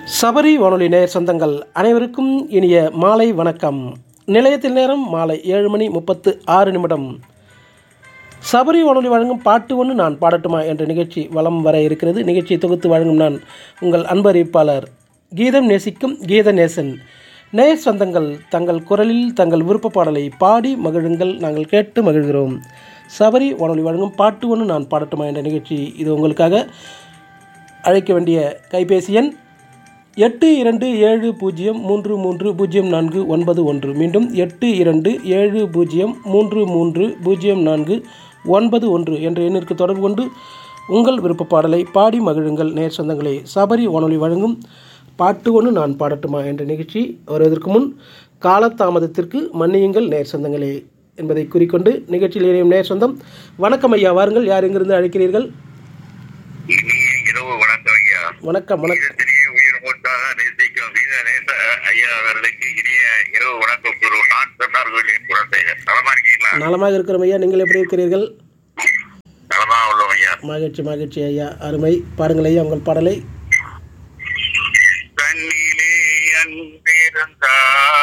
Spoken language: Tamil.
சபரி வானொலி நேயர் சொந்தங்கள் அனைவருக்கும் இனிய மாலை வணக்கம் நிலையத்தில் நேரம் மாலை ஏழு மணி முப்பத்து ஆறு நிமிடம் சபரி வானொலி வழங்கும் பாட்டு ஒன்று நான் பாடட்டுமா என்ற நிகழ்ச்சி வலம் வர இருக்கிறது நிகழ்ச்சியை தொகுத்து வழங்கும் நான் உங்கள் அன்பு அறிவிப்பாளர் கீதம் நேசிக்கும் கீத நேசன் நேயர் சொந்தங்கள் தங்கள் குரலில் தங்கள் விருப்ப பாடலை பாடி மகிழுங்கள் நாங்கள் கேட்டு மகிழ்கிறோம் சபரி வானொலி வழங்கும் பாட்டு ஒன்று நான் பாடட்டுமா என்ற நிகழ்ச்சி இது உங்களுக்காக அழைக்க வேண்டிய கைபேசி எண் எட்டு இரண்டு ஏழு பூஜ்ஜியம் மூன்று மூன்று பூஜ்ஜியம் நான்கு ஒன்பது ஒன்று மீண்டும் எட்டு இரண்டு ஏழு பூஜ்ஜியம் மூன்று மூன்று பூஜ்ஜியம் நான்கு ஒன்பது ஒன்று என்ற எண்ணிற்கு தொடர்பு கொண்டு உங்கள் விருப்ப பாடலை பாடி மகிழுங்கள் நேர் சொந்தங்களே சபரி வானொலி வழங்கும் பாட்டு ஒன்று நான் பாடட்டுமா என்ற நிகழ்ச்சி வருவதற்கு முன் காலதாமதத்திற்கு மன்னியுங்கள் நேர் சொந்தங்களே என்பதை குறிக்கொண்டு நிகழ்ச்சியில் இணையும் நேர் சொந்தம் வணக்கம் ஐயா வாருங்கள் யார் எங்கிருந்து அழைக்கிறீர்கள் இனிய இரவு வணக்கம் ஐயா வணக்கம் வணக்கம் இதத்திலேயே உயிர் மூத்தாக நேசிக்கும் வீரநேச ஐயா அவர்களுக்கு இனிய இரவு வணக்கம் கூறும் நான் சொன்னார்களின் குழந்தை நலமா இருக்கீங்களா நலமாக இருக்கிறோம் ஐயா நீங்கள் எப்படி இருக்கிறீர்கள் நலமா உள்ளோம் ஐயா மகிழ்ச்சி மகிழ்ச்சி ஐயா அருமை பாருங்கள் ஐயா உங்கள் பாடலை கண்ணிலே அன்பிருந்தால்